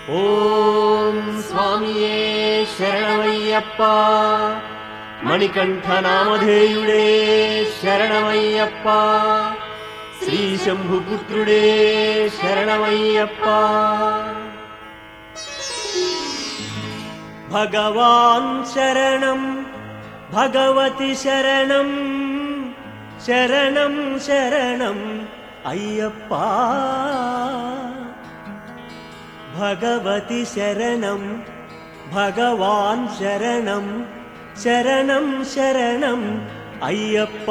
ఓం స్వామియే శరణమయ్యప్ప మణికంఠ నామధేయుడే శరణమయ్యప్ప శ్రీ శంభుపుత్రుడే శరణమయ్యప్ప భగవాన్ శరణం భగవతి శరణం శరణం శరణం అయ్యప్ప భగవతి శరణం భగవాన్ శరణం శరణం శరణం అయ్యప్ప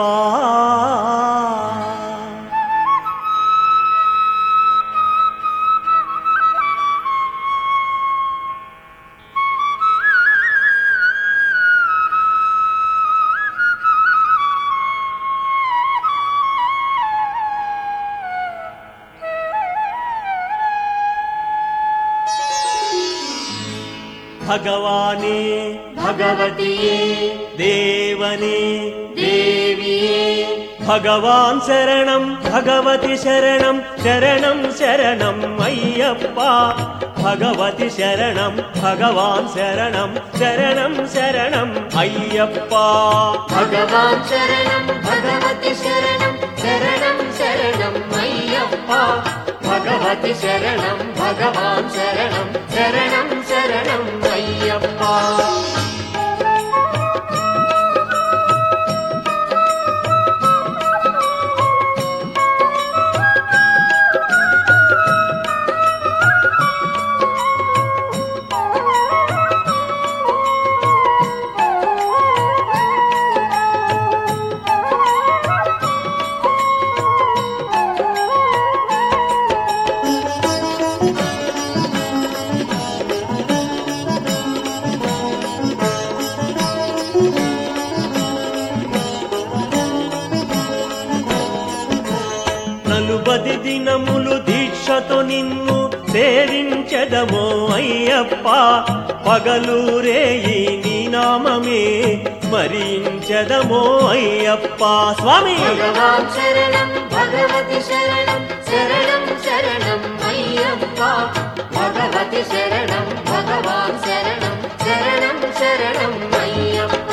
భగవానే భగవతియే దేవనే దేవియే భగవాన్ శరణం భగవతి శరణం శరణం శరణం అయ్యప్ప భగవతి శరణం భగవాన్ శరణం శరణం శరణం అయ్యప్ప భగవాన్ శరణం భగవతి శరణం శరణం శరణం అయ్యప్ప భగవతి శరణం భగవాన్ శరణం శరణం శరణం అయ్యప్ప నలుబది దినములు దీక్షతో నిన్ను సేవించదమో అయ్యప్ప పగలూరేయి నీ నామమే స్మరించదమో అయ్యప్ప స్వామి భగవాన్ శరణం భగవతి శరణం శరణం శరణం అయ్యప్ప భగవతి శరణం భగవాన్ శరణం శరణం శరణం అయ్యప్ప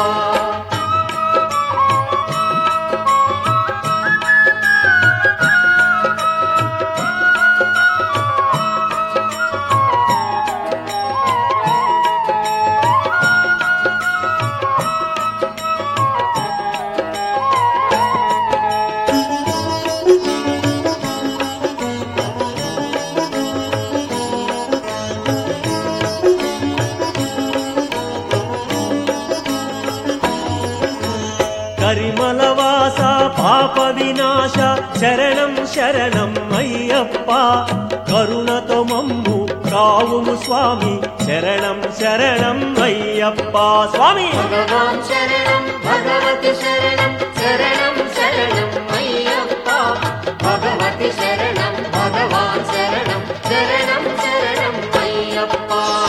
కరిమలవాస పాప వినాశ శరణం శరణం అయ్యప్ప కరుణతో మమ్ము కావుము స్వామి శరణం శరణం అయ్యప్ప స్వామి భగవాన్ శరణం భగవతి శరణం శరణం శరణం అయ్యప్ప భగవతి శరణం భగవాన్ శరణం శరణం శరణం అయ్యప్ప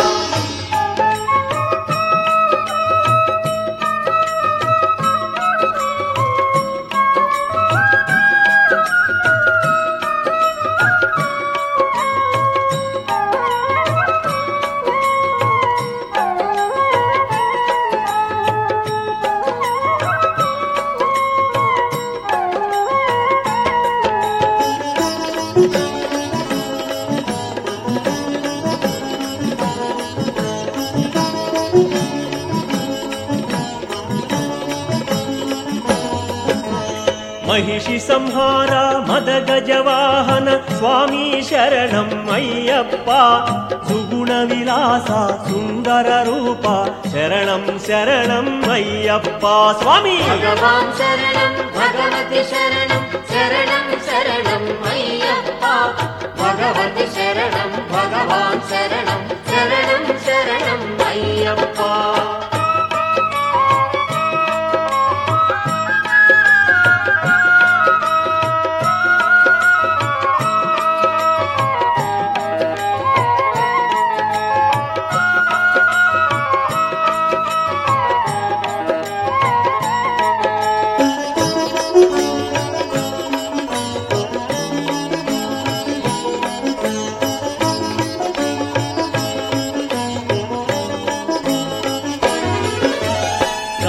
మహిషి సంహార మద గజవాహన స్వామి శరణం అయ్యప్ప సుగుణ విలాస సుందర రూప శరణం శరణం అయ్యప్ప స్వామి భగవాన్ శరణం భగవతి శరణం శరణం శరణం అయ్యప్ప భగవతి శరణం భగవాన్ శరణం శరణం శరణం అయ్యప్ప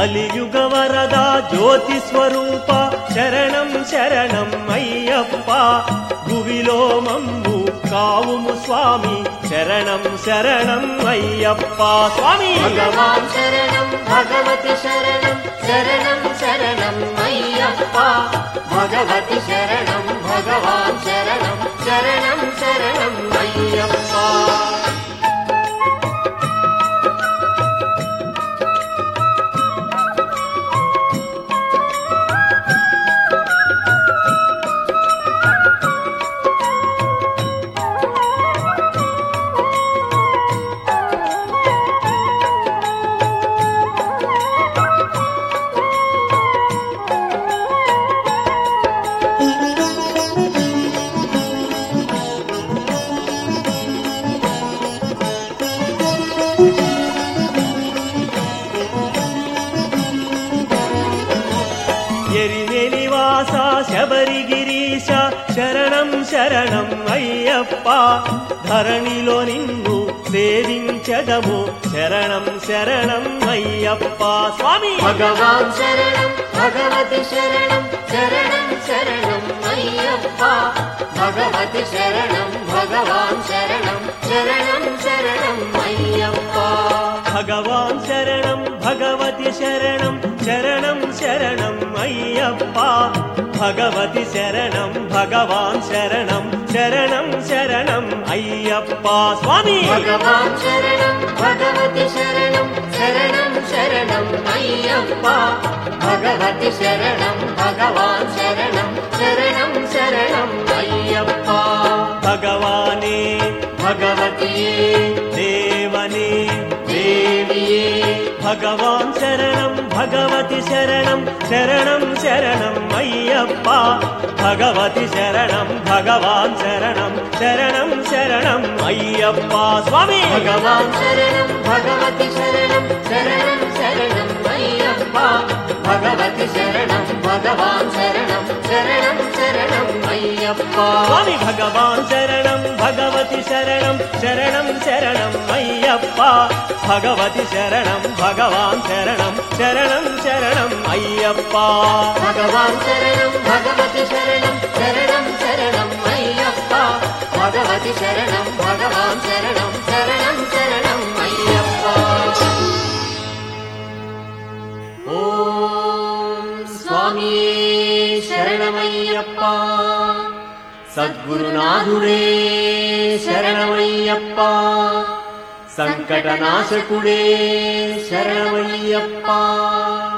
కలియుగ వరద జ్యోతి స్వరూప శరణం శరణం అయ్యప్ప భువిలో మమ్ము కావుము స్వామి శరణం శరణం అయ్యప్ప స్వామి భగవాన్ శరణం భగవతి శరణం శరణం శరణం అయ్యప్ప భగవతి శరణం భగవాన్ శరణం శరణం శరణం అయ్యప్ప ఎరినెలివాస శబరిగిరీశ శరణం శరణం అయ్యప్ప ధరణిలో నిన్ను సేవించదము శరణం శరణం అయ్యప్ప స్వామి భగవాన్ శరణం భగవతి శరణం శరణం శరణం అయ్యప్ప భగవతి శరణం భగవాన్ శరణం శరణం శరణం అయ్యప్ప భగవాన్ శరణం భగవతి శరణం శరణం శరణం అయ్యప్ప భగవతి శరణం భగవాన్ శరణం శరణం శరణం అయ్యప్ప స్వామి భగవాన్ శరణం భగవతి శరణం శరణం శరణం అయ్యప్ప భగవతి శరణం భగవాన్ శరణం శరణం శరణం అయ్యప్ప భగవానే భగవతియే దేవనే దేవియే భగవాన్ శరణం భగవతి శరణం శరణం శరణం అయ్యప్ప భగవతి శరణం భగవాన్ శరణం శరణం శరణం అయ్యప్ప స్వామి భగవాన్ శరణం భగవతి శరణం శరణం శరణం అయ్యప్ప భగవతి శరణం భగవాన్ శరణం శరణం శరణం అయ్యప్ప స్వామి భగవాన్ శరణం భగవతి శరణం శరణం శరణం అయ్యప్ప భగవతి శరణం భగవాన్ శరణం శరణం శరణం అయ్యప్ప భగవాన్ శరణం భగవతి శరణం శరణం శరణం అయ్యప్ప భగవతి శరణం భగవాన్ శరణం శరణం శరణం అయ్యప్ప ఓం స్వామి శరణమయ్యప్ప సద్గురునాథుడే శరణమయ్యప్ప సంకటనాశకుడే శరణమయ్యప్ప